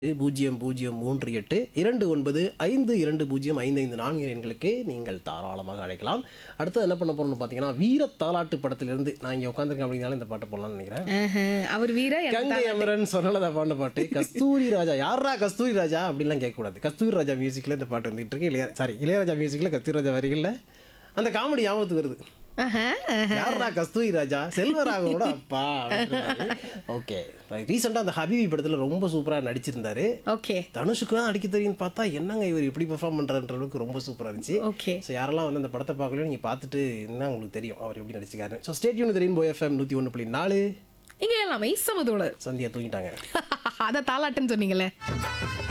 பூஜ்ஜியம் பூஜ்ஜியம் மூன்று எட்டு இரண்டு ஒன்பது ஐந்து இரண்டு பூஜ்ஜியம் ஐந்து ஐந்து நான்கு எண்களுக்கு நீங்கள் தாராளமாக அழைக்கலாம் அடுத்து என்ன பண்ண போறோம்னு பார்த்தீங்கன்னா வீர தாலாட்டு படத்திலிருந்து நான் இங்கே உட்காந்துருக்கேன் அப்படின்னால இந்த பாட்டு போடலாம்னு நினைக்கிறேன் ஆஹா, அவர் வீர எனக்கு கங்கை அமரன் சொன்னலதா பாடின பாட்டு கஸ்தூரி ராஜா யாரா கஸ்தூரி ராஜா அப்படிலாம் கேட்கக்கூடாது கஸ்தூரி ராஜா மியூசிக்கில் இந்த பாட்டு வந்துட்டு இருக்கு இளைய சாரி இளையராஜா மியூசிக்கில் கஸ்தூரி ராஜா வரிகளில் அந்த காமெடி ஞாபகத்துக்கு வருது ஆஹா, ஆஹா. யாரா கஸ்தூரி ராஜா செல்வராகவோட அப்பா ஓகே ரீசெண்டாக அந்த ஹபிபி படத்தில் ரொம்ப சூப்பராக நடிச்சிருந்தாரு ஓகே தனுஷுக்கு தான் அடிக்க தெரியும்னு பார்த்தா என்னங்க இவர் இப்படி பெர்ஃபார்ம் பண்ணுறன்ற அளவுக்கு ரொம்ப சூப்பராக இருந்துச்சு ஓகே ஸோ யாரெல்லாம் வந்து அந்த படத்தை பார்க்கலையோ நீங்கள் பார்த்துட்டு என்ன உங்களுக்கு தெரியும் அவர் எப்படி நடிச்சிருக்காரு ஸோ ஸ்டேட்யூன் தெரியும் போய் எஃப்எம் நூற்றி ஒன்று புள்ளி நாலு இங்க எல்லாமே சமதோடு சந்தியா தூங்கிட்டாங்க அத தாலாட்டுன்னு சொன்னீங்களே